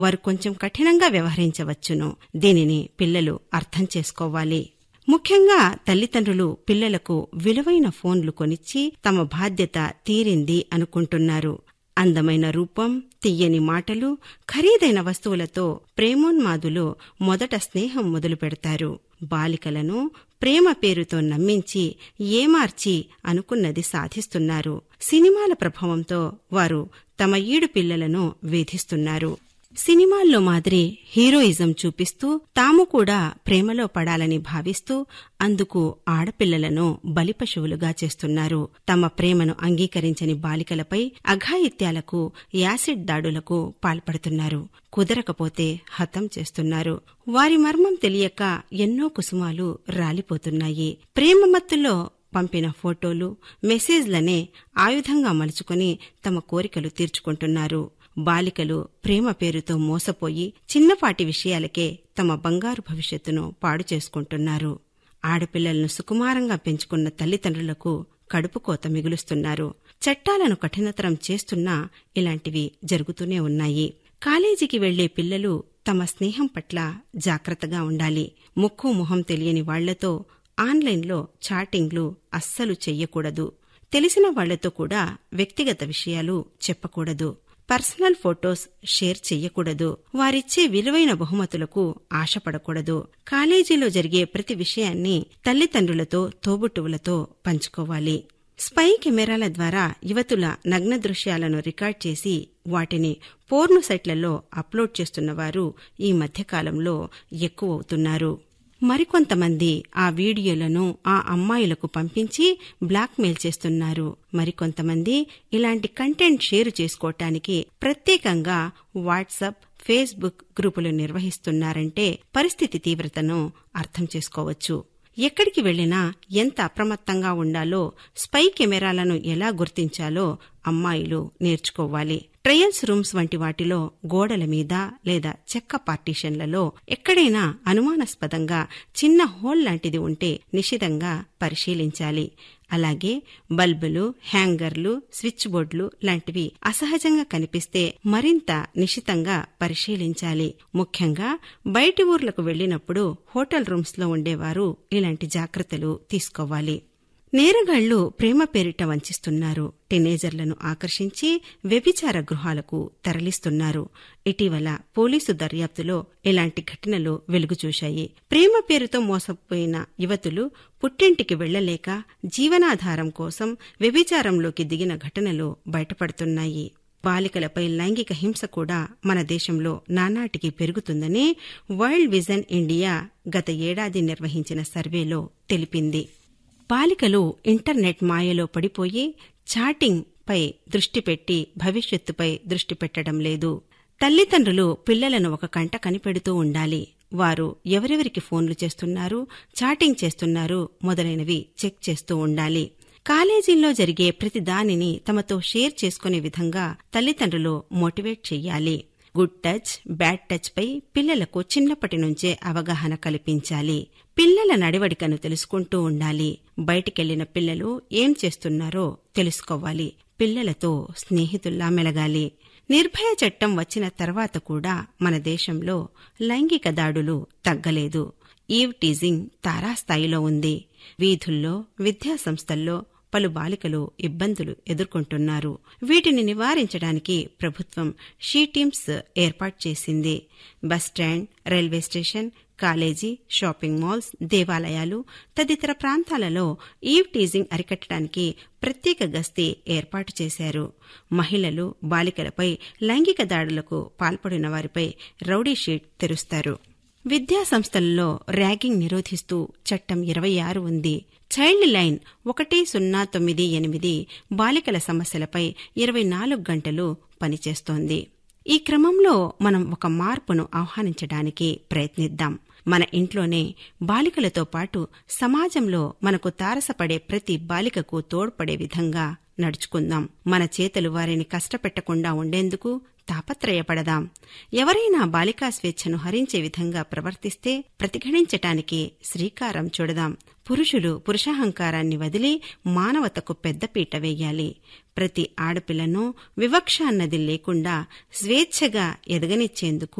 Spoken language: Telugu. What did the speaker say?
వారు కొంచెం కఠినంగా వ్యవహరించవచ్చును దీనిని పిల్లలు అర్థం చేసుకోవాలి ముఖ్యంగా తల్లిదండ్రులు పిల్లలకు విలువైన ఫోన్లు కొనిచ్చి తమ బాధ్యత తీరింది అనుకుంటున్నారు అందమైన రూపం తియ్యని మాటలు ఖరీదైన వస్తువులతో ప్రేమోన్మాదులు మొదట స్నేహం మొదలు పెడతారు బాలికలను ప్రేమ పేరుతో నమ్మించి ఏమార్చి అనుకున్నది సాధిస్తున్నారు సినిమాల ప్రభావంతో వారు తమ ఈడు పిల్లలను వేధిస్తున్నారు సినిమాల్లో మాదిరి హీరోయిజం చూపిస్తూ తాము కూడా ప్రేమలో పడాలని భావిస్తూ అందుకు ఆడపిల్లలను బలిపశువులుగా చేస్తున్నారు తమ ప్రేమను అంగీకరించని బాలికలపై అఘాయిత్యాలకు యాసిడ్ దాడులకు పాల్పడుతున్నారు కుదరకపోతే హతం చేస్తున్నారు వారి మర్మం తెలియక ఎన్నో కుసుమాలు రాలిపోతున్నాయి ప్రేమ మత్తులో పంపిన ఫోటోలు మెసేజ్లనే ఆయుధంగా మలుచుకుని తమ కోరికలు తీర్చుకుంటున్నారు బాలికలు ప్రేమ పేరుతో మోసపోయి చిన్నపాటి విషయాలకే తమ బంగారు భవిష్యత్తును పాడు చేసుకుంటున్నారు ఆడపిల్లలను సుకుమారంగా పెంచుకున్న తల్లిదండ్రులకు కడుపు కోత మిగులుస్తున్నారు చట్టాలను కఠినతరం చేస్తున్నా ఇలాంటివి జరుగుతూనే ఉన్నాయి కాలేజీకి వెళ్లే పిల్లలు తమ స్నేహం పట్ల జాగ్రత్తగా ఉండాలి ముక్కు మొహం తెలియని వాళ్లతో ఆన్లైన్లో చాటింగ్లు అస్సలు చెయ్యకూడదు తెలిసిన వాళ్లతో కూడా వ్యక్తిగత విషయాలు చెప్పకూడదు పర్సనల్ ఫొటోస్ షేర్ చెయ్యకూడదు వారిచ్చే విలువైన బహుమతులకు ఆశపడకూడదు కాలేజీలో జరిగే ప్రతి విషయాన్ని తల్లిదండ్రులతో తోబుట్టువులతో పంచుకోవాలి స్పై కెమెరాల ద్వారా యువతుల నగ్న దృశ్యాలను రికార్డ్ చేసి వాటిని పోర్ను సైట్లలో అప్లోడ్ చేస్తున్న వారు ఈ మధ్యకాలంలో ఎక్కువవుతున్నారు మరికొంతమంది ఆ వీడియోలను ఆ అమ్మాయిలకు పంపించి బ్లాక్మెయిల్ చేస్తున్నారు మరికొంతమంది ఇలాంటి కంటెంట్ షేర్ చేసుకోవటానికి ప్రత్యేకంగా వాట్సాప్ ఫేస్బుక్ గ్రూపులు నిర్వహిస్తున్నారంటే పరిస్థితి తీవ్రతను అర్థం చేసుకోవచ్చు ఎక్కడికి వెళ్లినా ఎంత అప్రమత్తంగా ఉండాలో స్పై కెమెరాలను ఎలా గుర్తించాలో అమ్మాయిలు నేర్చుకోవాలి ట్రయల్స్ రూమ్స్ వంటి వాటిలో గోడల మీద లేదా చెక్క పార్టీషన్లలో ఎక్కడైనా అనుమానాస్పదంగా చిన్న హోల్ లాంటిది ఉంటే నిశితంగా పరిశీలించాలి అలాగే బల్బులు హ్యాంగర్లు స్విచ్ బోర్డులు లాంటివి అసహజంగా కనిపిస్తే మరింత నిశితంగా పరిశీలించాలి ముఖ్యంగా బయటి ఊర్లకు వెళ్లినప్పుడు హోటల్ రూమ్స్లో ఉండేవారు ఇలాంటి జాగ్రత్తలు తీసుకోవాలి నేరగాళ్లు ప్రేమ పేరిట వంచిస్తున్నారు టీనేజర్లను ఆకర్షించి వ్యభిచార గృహాలకు తరలిస్తున్నారు ఇటీవల పోలీసు దర్యాప్తులో ఇలాంటి ఘటనలు వెలుగుచూశాయి ప్రేమ పేరుతో మోసపోయిన యువతులు పుట్టింటికి వెళ్లలేక జీవనాధారం కోసం వ్యభిచారంలోకి దిగిన ఘటనలు బయటపడుతున్నాయి బాలికలపై లైంగిక హింస కూడా మన దేశంలో నానాటికి పెరుగుతుందని వరల్డ్ విజన్ ఇండియా గత ఏడాది నిర్వహించిన సర్వేలో తెలిపింది బాలికలు ఇంటర్నెట్ మాయలో పడిపోయి చాటింగ్ పై దృష్టి పెట్టి భవిష్యత్తుపై దృష్టి పెట్టడం లేదు తల్లిదండ్రులు పిల్లలను ఒక కంట కనిపెడుతూ ఉండాలి వారు ఎవరెవరికి ఫోన్లు చేస్తున్నారు చాటింగ్ చేస్తున్నారు మొదలైనవి చెక్ చేస్తూ ఉండాలి కాలేజీల్లో జరిగే ప్రతి దానిని తమతో షేర్ చేసుకునే విధంగా తల్లిదండ్రులు మోటివేట్ చెయ్యాలి గుడ్ టచ్ బ్యాడ్ టచ్ పై పిల్లలకు చిన్నప్పటి నుంచే అవగాహన కల్పించాలి పిల్లల నడవడికను తెలుసుకుంటూ ఉండాలి బయటికెళ్లిన పిల్లలు ఏం చేస్తున్నారో తెలుసుకోవాలి పిల్లలతో స్నేహితుల్లా మెలగాలి నిర్భయ చట్టం వచ్చిన తర్వాత కూడా మన దేశంలో లైంగిక దాడులు తగ్గలేదు ఈవ్ టీజింగ్ తారాస్థాయిలో ఉంది వీధుల్లో విద్యాసంస్థల్లో పలు బాలికలు ఇబ్బందులు ఎదుర్కొంటున్నారు వీటిని నివారించడానికి ప్రభుత్వం షీ టీమ్స్ ఏర్పాటు చేసింది bus stand railway station college shopping malls దేవాలయాలు తదితర ప్రాంతాలలో ఈవ్ టీజింగ్ అరికట్టడానికి ప్రత్యేక గస్తీ ఏర్పాటు చేశారు మహిళలు బాలికలపై లైంగిక దాడులకు పాల్పడిన వారిపై రౌడీ షీట్ తెరుస్తారు విద్యా సంస్థలలో ర్యాగింగ్ నిరోధిస్తూ చట్టం ఇరవై ఆరు ఉంది చైల్డ్ లైన్ ఒకటి సున్నా తొమ్మిది ఎనిమిది బాలికల సమస్యలపై ఇరవై నాలుగు గంటలు పనిచేస్తోంది ఈ క్రమంలో మనం ఒక మార్పును ఆహ్వానించడానికి ప్రయత్నిద్దాం మన ఇంట్లోనే బాలికలతో పాటు సమాజంలో మనకు తారసపడే ప్రతి బాలికకు తోడ్పడే విధంగా నడుచుకుందాం మన చేతులు వారిని కష్టపెట్టకుండా ఉండేందుకు తాపత్రయపడదాం ఎవరైనా బాలికా స్వేచ్ఛను హరించే విధంగా ప్రవర్తిస్తే ప్రతిఘటించటానికి శ్రీకారం చూడదాం పురుషులు పురుషాహంకారాన్ని వదిలి మానవతకు పెద్దపీట వేయాలి ప్రతి ఆడపిల్లను వివక్ష అన్నది లేకుండా స్వేచ్ఛగా ఎదగనిచ్చేందుకు